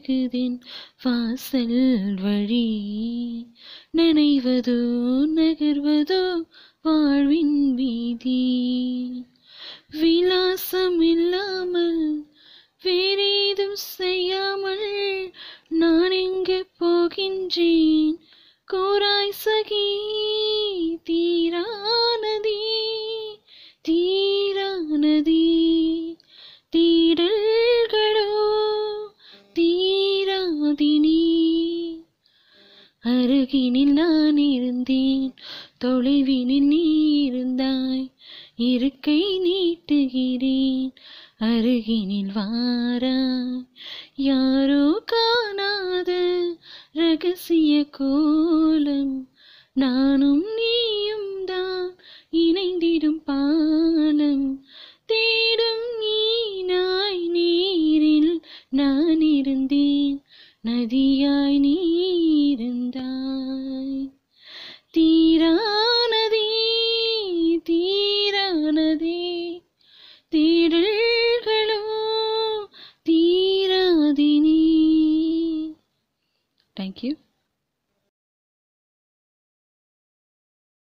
விலகுதென் வாசல் வழி நினைவதோ நகர்வதோ வாழ்வின் வீதி விலாசம் இல்லாமல் வேறேதும் செய்யாமல் நான் எங்கே போகின்றேன் கோராய் சகி தீரானதி தீரானதி தீடல்களோ தீராதினி அருகினில் நான் இருந்தேன் தொலைவினில் நீ இருந்தாய் இருக்கை நீட்டுகிறேன் அருகினில் வாராய் யாரோ காணாத ரகசிய கோலம் நானும் நீயும் தான் இணைந்திடும் பாலம் தேடும் நீனாய் நீரில் நான் இருந்தேன் நதியாய் நீ இருந்தாய் தீரானதே தீரானதே தேடல்களோ தீராதினி தேங்க்யூ